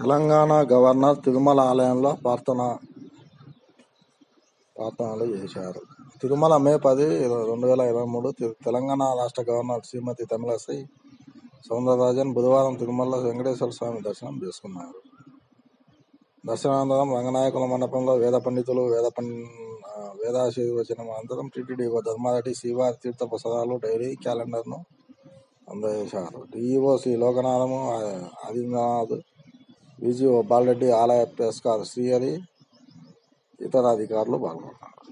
Telangana governor Tirumala ఆలయంలో ప్రార్థన ప్రార్థనలు చేశారు తిరుమల మే పది రెండు వేల ఇరవై మూడు తెలంగాణ రాష్ట్ర గవర్నర్ శ్రీమతి తమిళసై సౌందరరాజన్ బుధవారం తిరుమల వెంకటేశ్వర స్వామి దర్శనం చేసుకున్నారు దర్శనానంతరం రంగనాయకుల మండపంలో వేద పండితులు వేద పం వేదాశీర్వచనం అనంతరం టీటీడీ ధర్మారెడ్డి శ్రీవారి తీర్థ ప్రసాదాలు డైరీ క్యాలెండర్ను అందజేశారు డిఈఓ శ్రీ లోకనాథము ఆదినాథ్ విజిఓ బాలరెడ్డి ఆలయ పేస్కార్ శ్రీహరి ఇతర అధికారులు పాల్గొన్నారు